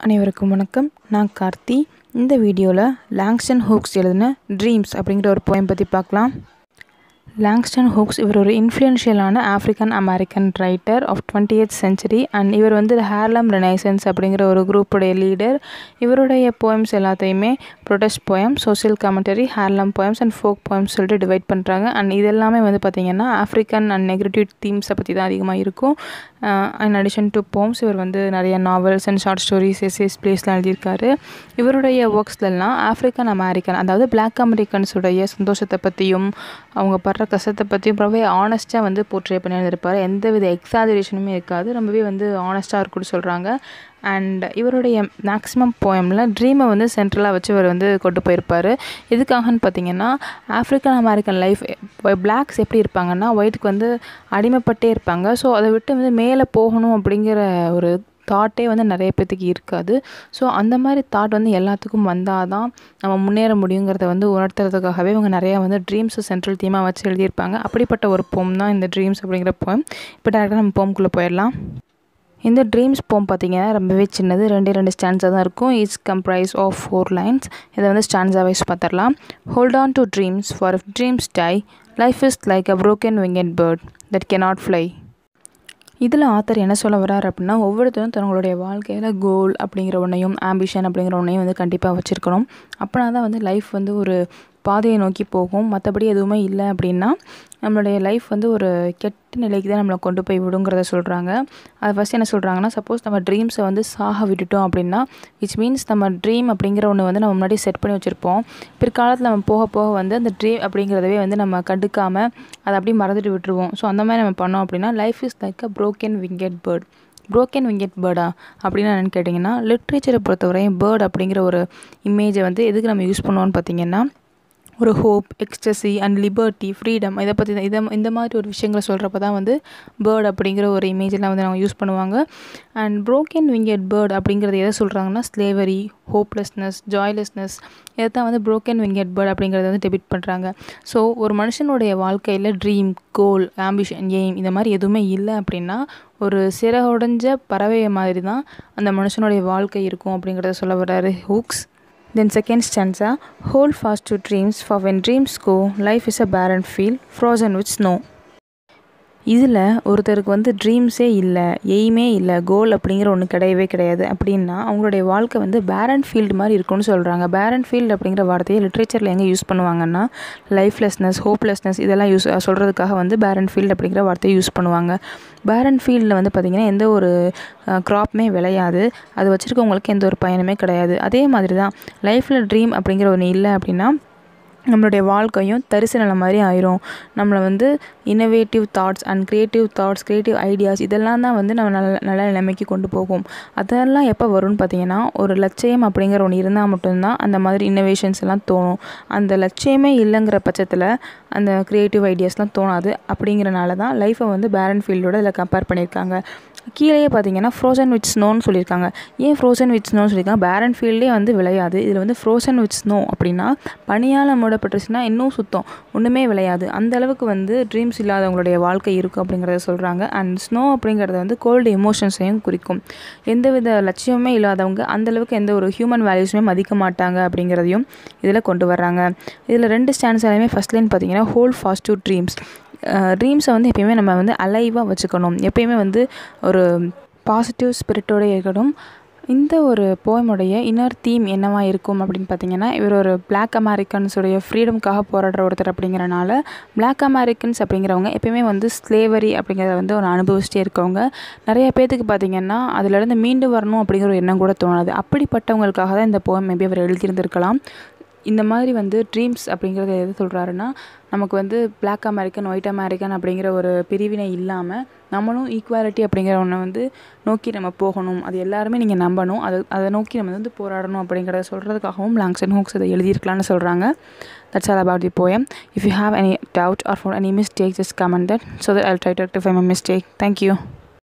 அனைவருக்கும் வணக்கம் நான் கார்த்தி இந்த வீடியோவில் லாங்ஸ்டன் ஹூக்ஸ் எழுதின ட்ரீம்ஸ் அப்படிங்கிற ஒரு போயம் பற்றி பார்க்கலாம் லாங்ஸ்டன் ஹூக்ஸ் இவர் ஒரு இன்ஃப்ளூயன்ஷியலான African American writer of twenty eight century and இவர் வந்து ஹேர்லம் ரெனைசன்ஸ் அப்படிங்கிற ஒரு குரூப்புடைய லீடர் இவருடைய போயம்ஸ் எல்லாத்தையுமே protest poem social commentary Harlem poems and folk poems சொல்லிட்டு டிவைட் பண்ணுறாங்க அண்ட் இது எல்லாமே வந்து பார்த்திங்கன்னா ஆஃப்ரிக்கன் அண்ட் நெகட்டிவ் தீம்ஸை பற்றி தான் அதிகமாக இருக்கும் இன் அடிஷன் டு போம்ஸ் இவர் வந்து நிறைய novels and short stories essays பிளேஸ்லாம் எழுதியிருக்காரு இவருடைய ஒர்க்ஸ்லலாம் ஆஃப்ரிக்கன் அமெரிக்கன் அதாவது பிளாக் அமெரிக்கன்ஸுடைய சந்தோஷத்தை பற்றியும் அவங்க படுற கஷ்டத்தை பற்றியும் ரொம்பவே ஆனஸ்ட்டாக வந்து போர்ட்ரே பண்ணி எழுதியிருப்பார் எந்த வித எக்ஸாஜரேஷனுமே இருக்காது ரொம்பவே வந்து ஆனஸ்ட்டாக இருக்குன்னு சொல்கிறாங்க அண்ட் இவருடைய மேக்ஸிமம் போயமில் ட்ரீமை வந்து சென்ட்ரலாக வச்சு இவர் வந்து கொண்டு போயிருப்பார் எதுக்காகன்னு பார்த்தீங்கன்னா ஆஃப்ரிக்கன் அமெரிக்கன் லைஃப் பிளாக்ஸ் எப்படி இருப்பாங்கன்னா ஒயிட்டுக்கு வந்து அடிமைப்பட்டே இருப்பாங்க ஸோ அதை விட்டு வந்து மேலே போகணும் அப்படிங்கிற ஒரு தாட்டே வந்து நிறைய பேர்த்துக்கு இருக்காது ஸோ அந்த மாதிரி தாட் வந்து எல்லாத்துக்கும் வந்தால் தான் நம்ம முன்னேற முடியுங்கிறத வந்து உணர்த்துறதுக்காகவே இவங்க நிறையா வந்து ட்ரீம்ஸை சென்ட்ரல் தீமாக வச்சு எழுதியிருப்பாங்க அப்படிப்பட்ட ஒரு போம் தான் இந்த ட்ரீம்ஸ் அப்படிங்கிற போம் இப்போ டேரெக்டாக நம்ம போம்குள்ளே போயிடலாம் இந்த ட்ரீம்ஸ் போம் பார்த்தீங்கன்னா ரொம்பவே சின்னது ரெண்டே ரெண்டு ஸ்டாண்ட்ஸாக தான் இருக்கும் it's comprised of four lines இதை வந்து ஸ்டாண்ட்ஸாக வைஸ் பார்த்துடலாம் hold on to dreams for if dreams die life is like a broken winged bird that cannot fly இதில் ஆத்தர் என்ன சொல்ல வர்றார் அப்படின்னா ஒவ்வொருத்தரும் தங்களுடைய வாழ்க்கையில் கோல் அப்படிங்கிற ஒன்றையும் ஆம்பிஷன் அப்படிங்கிற ஒன்றையும் வந்து கண்டிப்பாக வச்சுருக்கணும் அப்படின்னா தான் வந்து லைஃப் வந்து ஒரு பாதையை நோக்கி போகும் மற்றபடி எதுவுமே இல்லை அப்படின்னா நம்மளுடைய லைஃப் வந்து ஒரு கெட்ட நிலைக்கு தான் நம்மளை கொண்டு போய் விடுங்கிறத சொல்கிறாங்க அது ஃபஸ்ட் என்ன சொல்கிறாங்கன்னா சப்போஸ் நம்ம ட்ரீம்ஸை வந்து சாக விட்டுட்டோம் அப்படின்னா விச் மீன்ஸ் நம்ம ட்ரீம் அப்படிங்கிற ஒன்று வந்து நம்ம முன்னாடி செட் பண்ணி வச்சுருப்போம் பிற்காலத்தில் நம்ம போக போக வந்து அந்த ட்ரீம் அப்படிங்கிறதவே வந்து நம்ம கண்டுக்காமல் அதை அப்படியே மறந்துட்டு விட்டுருவோம் ஸோ அந்த மாதிரி நம்ம பண்ணோம் அப்படின்னா life is like a broken winged bird broken winged பேர்டா அப்படின்னு என்னென்னு கேட்டிங்கன்னா லிட்ரேச்சரை பொறுத்தவரையும் பேர்ட் அப்படிங்கிற ஒரு இமேஜை வந்து எதுக்கு நம்ம யூஸ் பண்ணுவோன்னு பார்த்தீங்கன்னா ஒரு hope ecstasy and liberty freedom இதை பற்றி தான் இதை இந்த மாதிரி ஒரு விஷயங்களை சொல்கிறப்ப தான் வந்து பேர்ட் அப்படிங்கிற ஒரு இமேஜெல்லாம் வந்து அவங்க யூஸ் பண்ணுவாங்க அண்ட் ப்ரோக்கன் விங்கெட் பேர்ட் அப்படிங்கிறது எதை சொல்கிறாங்கன்னா ஸ்லேவரி ஹோப்லெஸ்னஸ் ஜாய்லெஸ்னஸ் இதை தான் வந்து ப்ரோக்கன் விங்கெட் பேர்ட் அப்படிங்கிறத வந்து டெபிட் பண்ணுறாங்க ஸோ ஒரு மனுஷனுடைய வாழ்க்கையில் ட்ரீம் கோல் ஆம்பிஷன் எய்ம் இந்த மாதிரி எதுவுமே இல்லை அப்படின்னா ஒரு சிறகுடைஞ்ச பறவை மாதிரி தான் அந்த மனுஷனுடைய வாழ்க்கை இருக்கும் அப்படிங்கிறத சொல்ல வர்றாரு Hughes Then second stanza, hold fast to dreams, for when dreams go, life is a barren field, frozen with snow. இதில் ஒருத்தருக்கு வந்து ட்ரீம்ஸே இல்லை எய்மே இல்லை கோல் அப்படிங்கிற ஒன்று கிடையவே கிடையாது அப்படின்னா அவங்களுடைய வாழ்க்கை வந்து பேரன் ஃபீல்டு மாதிரி இருக்கும்னு சொல்கிறாங்க பேரன் ஃபீல்டு அப்படிங்கிற வார்த்தையை லிட்ரேச்சரில் எங்கே யூஸ் பண்ணுவாங்கன்னா லைஃப்லெஸ்னஸ் ஹோப்லெஸ்னஸ் இதெல்லாம் யூஸ் சொல்கிறதுக்காக வந்து பேரன் ஃபீல்டு அப்படிங்கிற வார்த்தையை யூஸ் பண்ணுவாங்க பேரன் ஃபீல்டில் வந்து பார்த்திங்கன்னா எந்த ஒரு க்ராப்புமே விளையாது அது வச்சுருக்கவங்களுக்கு எந்த ஒரு பயனுமே கிடையாது அதே மாதிரி தான் லைஃப்பில் ட்ரீம் அப்படிங்கிற ஒன்று இல்லை அப்படின்னா நம்மளுடைய வாழ்க்கையும் தரிசு நிலை மாதிரி ஆயிரும் நம்மளை வந்து innovative thoughts and creative thoughts creative ideas இதெல்லாம் தான் வந்து நம்ம நல்ல நல்ல நிலைமைக்கு கொண்டு போகும் அதெல்லாம் எப்போ வரும்னு பார்த்தீங்கன்னா ஒரு லட்சியம் அப்படிங்கிற ஒன்று இருந்தால் மட்டும்தான் அந்த மாதிரி இன்னோவேஷன்ஸ் எல்லாம் தோணும் அந்த லட்சியமே இல்லைங்கிற பட்சத்தில் அந்த க்ரியேட்டிவ் ஐடியாஸ்லாம் தோணாது அப்படிங்கிறனால தான் லைஃப்பை வந்து பேரன் ஃபீல்டோட இதில் கம்பேர் பண்ணியிருக்காங்க கீழேயே பார்த்தீங்கன்னா ஃப்ரோசன் வித் ஸ்னோன்னு சொல்லியிருக்காங்க ஏன் ஃப்ரோசன் வித் ஸ்னோன்னு சொல்லியிருக்காங்க பேரன் ஃபீல்டே வந்து விளையாது இதில் வந்து ஃப்ரோசன் வித் ஸ்னோ அப்படின்னா பனியால் மூடப்பட்டுருச்சுன்னா இன்னும் சுத்தம் ஒன்றுமே விளையாது அந்த அளவுக்கு வந்து ட்ரீம்ஸ் இல்லாதவங்களுடைய வாழ்க்கை இருக்கும் அப்படிங்கிறத சொல்கிறாங்க அண்ட் ஸ்னோ அப்படிங்கிறது வந்து கோல்டு எமோஷன்ஸையும் குறிக்கும் எந்தவித லட்சியமே இல்லாதவங்க அந்தளவுக்கு எந்த ஒரு ஹியூமன் வேல்யூஸுமே மதிக்க மாட்டாங்க அப்படிங்கிறதையும் இதில் கொண்டு வர்றாங்க இதில் ரெண்டு ஸ்டாண்ட்ஸ்லையுமே ஃபஸ்ட் லைன் பார்த்தீங்கன்னா ஹோல் ஃபாஸ்ட் டு ட்ரீம்ஸ் ட்ரீம்ஸை வந்து எப்பயுமே நம்ம வந்து அலைவாக வச்சுக்கணும் எப்பயுமே வந்து ஒரு பாசிட்டிவ் ஸ்பிரிட்டோடு இருக்கணும் இந்த ஒரு போயமுடைய இன்னர் தீம் என்னவா இருக்கும் அப்படின்னு பார்த்தீங்கன்னா இவர் ஒரு பிளாக் அமெரிக்கன்ஸுடைய ஃப்ரீடம்காக போராடுற ஒருத்தர் அப்படிங்கிறனால பிளாக் அமெரிக்கன்ஸ் அப்படிங்கிறவங்க எப்பயுமே வந்து ஸ்லேவரி அப்படிங்கிறத வந்து ஒரு அனுபவிச்சிட்டே இருக்கவங்க நிறைய பேர்த்துக்கு பார்த்தீங்கன்னா அதிலிருந்து மீண்டு வரணும் அப்படிங்கிற ஒரு எண்ணம் கூட தோணாது அப்படிப்பட்டவங்களுக்காக தான் இந்த போயம் மேபி அவர் எழுதியிருந்திருக்கலாம் இந்த மாதிரி வந்து ட்ரீம்ஸ் அப்படிங்கிறத எது சொல்கிறாருன்னா நமக்கு வந்து பிளாக் அமெரிக்கன் ஒயிட் அமெரிக்கன் அப்படிங்கிற ஒரு பிரிவினை இல்லாமல் நம்மளும் ஈக்குவாலிட்டி அப்படிங்கிற ஒன்றை வந்து நோக்கி நம்ம போகணும் அது எல்லாருமே நீங்கள் நம்பணும் அது அதை நோக்கி நம்ம வந்து போராடணும் அப்படிங்கிறத சொல்கிறதுக்காகவும் லாங்ஸன் ஹோக்ஸ் அதை எழுதியிருக்கலாம்னு சொல்கிறாங்க that's all about the poem if you have any doubt or for any mistake just comment that so that I try to rectify my mistake thank you